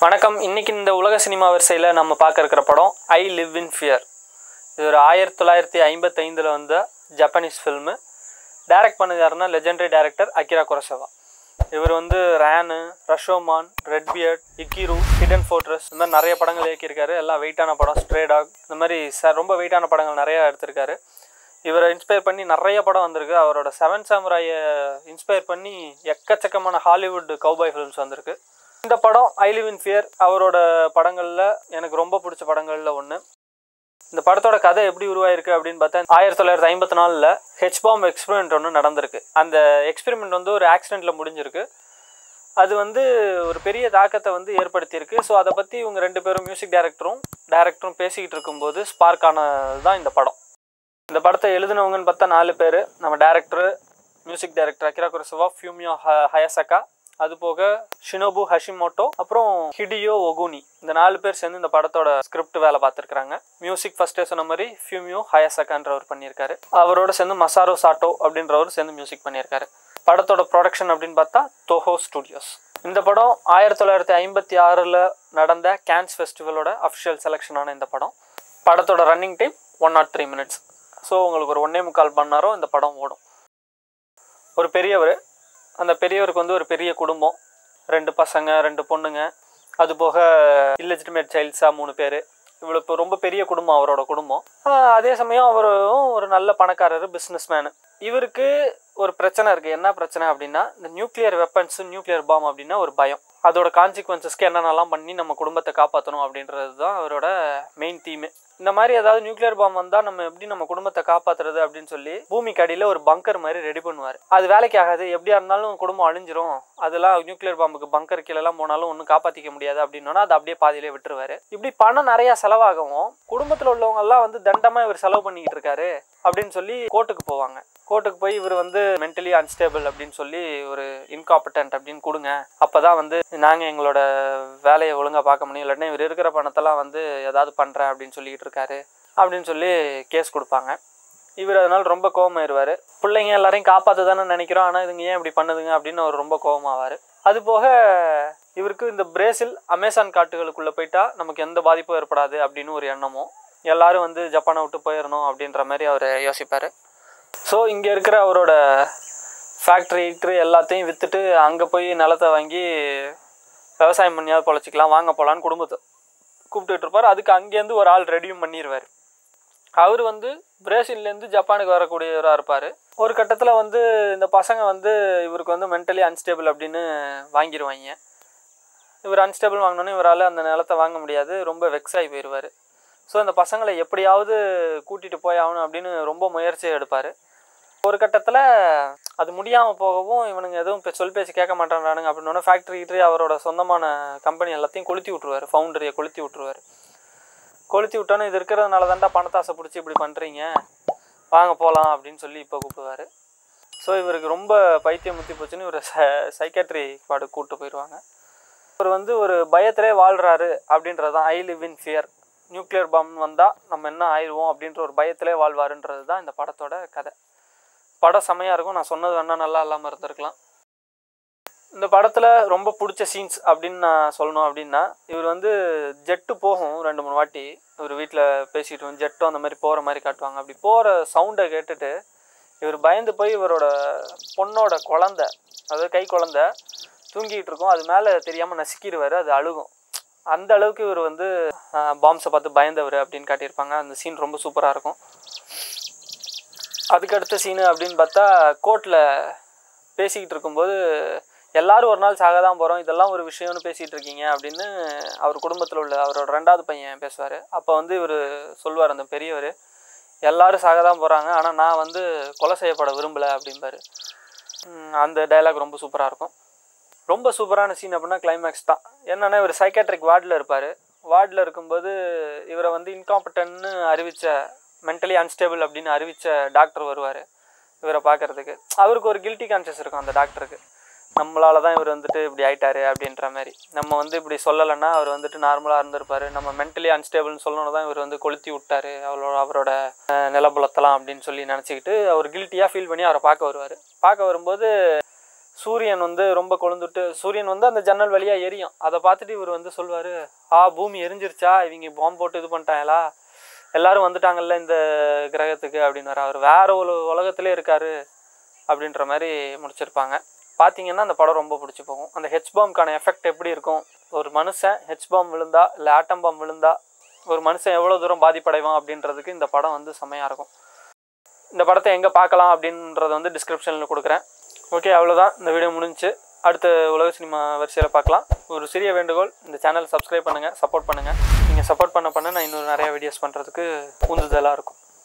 வணக்கம் இன்னைக்கு இந்த உலக சினிமா வரிசையில் நம்ம பார்க்க இருக்கிற படம் ஐ லிவ் இன் ஃபியர் இது ஒரு ஆயிரத்தி தொள்ளாயிரத்தி ஐம்பத்தைந்தில் வந்த ஜப்பனீஸ் ஃபில்மு டைரக்ட் பண்ணுறாருன்னா லெஜெண்டரி டைரக்டர் அகிரா குரசவா இவர் வந்து Ran Rashomon Red Beard Ikiru Hidden Fortress இந்த மாதிரி நிறைய படங்கள் இயக்கியிருக்காரு எல்லாம் வெயிட்டான படம் ஸ்ட்ரே டாக் இந்த மாதிரி ச ரொம்ப வெயிட்டான படங்கள் நிறையா எடுத்திருக்காரு இவரை இன்ஸ்பயர் பண்ணி நிறைய படம் வந்திருக்கு அவரோட செவன் சாமுராயை இன்ஸ்பயர் பண்ணி எக்கச்சக்கமான ஹாலிவுட் கௌபாய் ஃபிலிம்ஸ் வந்திருக்கு இந்த படம் ஐ லிவ் இன் ஃபியர் அவரோட படங்களில் எனக்கு ரொம்ப பிடிச்ச படங்களில் ஒன்று இந்த படத்தோட கதை எப்படி உருவாயிருக்கு அப்படின்னு பார்த்தா ஆயிரத்தி தொள்ளாயிரத்தி ஐம்பத்தி நாலில் ஹெச் பாம் எக்ஸ்பெரிமெண்ட் ஒன்று நடந்திருக்கு அந்த எக்ஸ்பெரிமெண்ட் வந்து ஒரு ஆக்சிடெண்ட்டில் முடிஞ்சிருக்கு அது வந்து ஒரு பெரிய தாக்கத்தை வந்து ஏற்படுத்தியிருக்கு ஸோ அதை பற்றி இவங்க ரெண்டு பேரும் மியூசிக் டைரக்டரும் டைரக்டரும் பேசிக்கிட்டு இருக்கும்போது ஸ்பார்க் ஆனது தான் இந்த படம் இந்த படத்தை எழுதினவங்கன்னு பார்த்தா நாலு பேர் நம்ம director music director Akira Kurosawa Fumio ஹ ஹயசக்கா அது போக ஷினோபு ஹஷிமோட்டோ அப்புறம் ஹிடியோ ஒகுனி இந்த நாலு பேர் சேர்ந்து இந்த படத்தோட ஸ்கிரிப்ட் வேலை பார்த்துருக்காங்க மியூசிக் ஃபர்ஸ்டே சொன்ன மாதிரி ஃபியூமியோ ஹயசக்கான்றவர் பண்ணியிருக்காரு அவரோட சேர்ந்து மசாரோ சாட்டோ அப்படின்றவர் சேர்ந்து மியூசிக் பண்ணியிருக்காரு படத்தோட ப்ரொடக்ஷன் அப்படின்னு பார்த்தா தோஹோ ஸ்டுடியோஸ் இந்த படம் ஆயிரத்தி தொள்ளாயிரத்தி ஐம்பத்தி ஆறில் நடந்த கேன்ஸ் ஃபெஸ்டிவலோட அஃபிஷியல் செலெக்ஷனான இந்த படம் படத்தோட running time one nought three minutes so உங்களுக்கு ஒரு ஒன்னே முக்கால் மணி நேரம் இந்த படம் ஓடும் ஒரு பெரியவர் அந்த பெரியவருக்கு வந்து ஒரு பெரிய குடும்பம் ரெண்டு பசங்க ரெண்டு பொண்ணுங்க அது போக இல்லெஜிட்டிமேட் சைல்ட்ஸாக மூணு பேர் இவ்வளோ இப்போ ரொம்ப பெரிய குடும்பம் அவரோட குடும்பம் ஆஹ் அதே சமயம் அவரும் ஒரு நல்ல பணக்காரர் பிஸ்னஸ் மேனு இவருக்கு ஒரு பிரச்சனை இருக்குது என்ன பிரச்சனை அப்படின்னா இந்த நியூக்ளியர் வெப்பன்ஸ் நியூக்ளியர் பாம் அப்படின்னா ஒரு பயம் அதோட கான்சிக்வன்சஸ்க்கு என்னென்னலாம் பண்ணி நம்ம குடும்பத்தை காப்பாற்றணும் அப்படின்றது தான் அவரோட மெயின் தீமே இந்த மாதிரி ஏதாவது நியூக்ளியர் பாம் வந்தால் நம்ம எப்படி நம்ம குடும்பத்தை காப்பாற்றுறது அப்படின்னு சொல்லி பூமிக்கு அடியில் ஒரு பங்கர் மாதிரி ரெடி பண்ணுவார் அது வேலைக்கு ஆகாது எப்படியா இருந்தாலும் குடும்பம் அழிஞ்சிரும் அதெல்லாம் நியூக்ளியர் பாம்புக்கு பங்கர் கீழெல்லாம் போனாலும் ஒன்றும் காப்பாற்றிக்க முடியாது அப்படின்னா அதை அப்படியே பாதியிலே விட்டுருவாரு இப்படி பணம் நிறையா செலவாகவும் குடும்பத்தில் உள்ளவங்க எல்லாம் வந்து தண்டமாக இவர் செலவு பண்ணிக்கிட்டு இருக்காரு அப்படின்னு சொல்லி கோர்ட்டுக்கு போவாங்க கோர்ட்டுக்கு போய் இவர் வந்து மென்டலி அன்ஸ்டேபிள் அப்படின்னு சொல்லி ஒரு இன்காம்படன்ட் அப்படின்னு கொடுங்க அப்போ தான் வந்து நாங்கள் எங்களோட வேலையை ஒழுங்காக பார்க்க முடியும் இல்லாட்டினா இவர் இருக்கிற பணத்தெல்லாம் வந்து ஏதாவது பண்ணுறேன் அப்படின்னு சொல்லிக்கிட்டு இருக்காரு அப்படின்னு சொல்லி கேஸ் கொடுப்பாங்க இவர் அதனால ரொம்ப கோவமாயிருவார் பிள்ளைங்க எல்லாரையும் காப்பாற்ற தானே நினைக்கிறோம் ஆனால் இதுங்க ஏன் இப்படி பண்ணுதுங்க அப்படின்னு அவர் ரொம்ப கோவமாவார் அது போக இவருக்கு இந்த பிரேசில் அமேசான் காட்டுகளுக்குள்ளே போயிட்டா நமக்கு எந்த பாதிப்பும் ஏற்படாது அப்படின்னு ஒரு எண்ணமும் எல்லாரும் வந்து ஜப்பானை விட்டு போயிடணும் அப்படின்ற மாதிரி அவர் யோசிப்பார் ஸோ இங்கே இருக்கிற அவரோட ஃபேக்ட்ரி இக்ட்ரி எல்லாத்தையும் விற்றுட்டு அங்கே போய் நிலத்தை வாங்கி விவசாயம் பண்ணியாவது பொழைச்சிக்கலாம் வாங்க போகலான்னு குடும்பத்தை கூப்பிட்டுட்டு இருப்பார் அதுக்கு அங்கேருந்து ஒரு ஆள் ரெடியும் பண்ணிடுவார் அவர் வந்து பிரேசில்லேருந்து ஜப்பானுக்கு வரக்கூடியவராக இருப்பார் ஒரு கட்டத்தில் வந்து இந்த பசங்க வந்து இவருக்கு வந்து மென்டலி அன்ஸ்டேபிள் அப்படின்னு வாங்கிடுவாங்க இவர் அன்ஸ்டேபிள் வாங்கினோன்னே இவரால் அந்த நிலத்தை வாங்க முடியாது ரொம்ப வெக்ஸ் ஆகி போயிடுவார் ஸோ அந்த பசங்களை எப்படியாவது கூட்டிகிட்டு போய் ஆகணும் அப்படின்னு ரொம்ப முயற்சியை எடுப்பார் ஒரு கட்டத்தில் அது முடியாமல் போகவும் இவனுங்க எதுவும் இப்போ சொல் பேச்சு கேட்க மாட்டேன்றானுங்க அப்படின்னோடனே ஃபேக்ட்ரி கிட்டே அவரோட சொந்தமான கம்பெனி எல்லாத்தையும் கொளுத்தி விட்ருவார் ஃபவுண்டரியை கொளுத்தி விட்ருவார் கொளுத்தி விட்டோன்னே இது இருக்கிறதுனால தான்டா பணத்தாசை பிடிச்சி இப்படி பண்ணுறீங்க வாங்க போகலாம் அப்படின்னு சொல்லி இப்போ கூப்பிடுவார் ஸோ இவருக்கு ரொம்ப பைத்தியம் முத்தி போச்சுன்னு இவர் ச சைக்காட்ரி பாடு கூப்பிட்டு போயிடுவாங்க இவர் வந்து ஒரு பயத்திலே வாழ்கிறாரு அப்படின்றது தான் I live in fear nuclear bomb வந்தால் நம்ம என்ன ஆயிடுவோம் அப்படின்ற ஒரு பயத்திலே வாழ்வாருன்றது தான் இந்த படத்தோட கதை படம் செமையாக இருக்கும் நான் சொன்னது வேணா நல்லா இல்லாமல் இருந்திருக்கலாம் இந்த படத்தில் ரொம்ப பிடிச்ச சீன்ஸ் அப்படின்னு நான் சொல்லணும் அப்படின்னா இவர் வந்து ஜெட்டு போகும் ரெண்டு மூணு வாட்டி இவர் வீட்டில் பேசிட்டு ஜெட்டும் அந்த மாதிரி போகிற மாதிரி காட்டுவாங்க அப்படி போகிற சவுண்டை கேட்டுட்டு இவர் பயந்து போய் இவரோட பொண்ணோட குழந்த அதாவது கை குழந்த தூங்கிட்டு இருக்கும் அது மேலே தெரியாமல் நசுக்கிடுவார் அது அழுகும் அந்த அளவுக்கு இவர் வந்து பாம்ஸை பார்த்து பயந்தவர் அப்படின்னு காட்டியிருப்பாங்க அந்த சீன் ரொம்ப சூப்பராக இருக்கும் அதுக்கு அடுத்த சீனு அப்படின்னு பார்த்தா கோர்ட்டில் பேசிக்கிட்டு இருக்கும்போது எல்லாரும் ஒரு நாள் சாக தான் போகிறோம் இதெல்லாம் ஒரு விஷயம்னு பேசிகிட்டு இருக்கீங்க அப்படின்னு அவர் குடும்பத்தில் உள்ள அவரோட ரெண்டாவது பையன் பேசுவார் அப்போ வந்து இவர் சொல்லுவார் அந்த பெரியவர் எல்லாரும் சாக தான் போகிறாங்க ஆனால் நான் வந்து கொலை செய்யப்பட விரும்பலை அப்படிம்பாரு அந்த டைலாக் ரொம்ப சூப்பராக இருக்கும் ரொம்ப சூப்பரான சீன் அப்படின்னா கிளைமேக்ஸ் தான் என்னென்னா இவர் சைக்காட்ரிக் வார்டில் இருப்பார் வார்டில் இருக்கும்போது இவரை வந்து இன்காம்பட்டன்னு அறிவித்த மென்டலி அன்ஸ்டேபிள் அப்படின்னு அறிவித்த டாக்டர் வருவார் இவரை பார்க்குறதுக்கு அவருக்கு ஒரு கில்ட்டி கான்ஷியஸ் இருக்கும் அந்த டாக்டருக்கு நம்மளால தான் இவர் வந்துட்டு இப்படி ஆயிட்டாரு அப்படின்ற மாதிரி நம்ம வந்து இப்படி சொல்லலைன்னா அவர் வந்துட்டு நார்மலாக இருந்திருப்பாரு நம்ம மென்டலி அன்ஸ்டேபிள்னு சொல்லணும் தான் இவர் வந்து கொளுத்தி விட்டாரு அவரோட அவரோட அஹ், நிலபுலத்தலாம் அப்படின்னு சொல்லி நினச்சிக்கிட்டு அவர் கில்ட்டியாக ஃபீல் பண்ணி அவரை பார்க்க வருவார் பார்க்க வரும்போது சூரியன் வந்து ரொம்ப கொழுந்துட்டு சூரியன் வந்து அந்த ஜன்னல் வழியாக எரியும் அதை பார்த்துட்டு இவர் வந்து சொல்வார் ஆ பூமி எரிஞ்சிருச்சா இவங்க பாம்பு போட்டு இது பண்ணிட்டாங்களா எல்லாரும் வந்துட்டாங்கல்ல இந்த கிரகத்துக்கு அப்படின்னு அவர் வேற ஒரு உலகத்திலே இருக்காரு அப்படின்ற மாதிரி முடிச்சிருப்பாங்க பார்த்தீங்கன்னா அந்த படம் ரொம்ப பிடிச்சி போகும் அந்த ஹெச் பாம்க்கான எஃபெக்ட் எப்படி இருக்கும் ஒரு மனுஷன் ஹெச் பாம் விழுந்தா இல்லை ஆட்டம் பாம் விழுந்தா ஒரு மனுஷன் எவ்வளோ தூரம் பாதிப்படைவான் அப்படின்றதுக்கு இந்த படம் வந்து செமையாக இருக்கும் இந்த படத்தை எங்கே பார்க்கலாம் அப்படின்றத வந்து டிஸ்கிரிப்ஷனில் கொடுக்குறேன் ஓகே அவ்வளோதான் இந்த வீடியோ முடிஞ்சுச்சு அடுத்த உலக சினிமா வரிசையில் பார்க்கலாம் ஒரு சிறிய வேண்டுகோள் இந்த சேனல் சப்ஸ்கிரைப் பண்ணுங்கள் சப்போர்ட் பண்ணுங்கள் நீங்கள் சப்போர்ட் பண்ண பண்ண நான் இன்னும் நிறையா வீடியோஸ் பண்ணுறதுக்கு உந்துதலாக இருக்கும்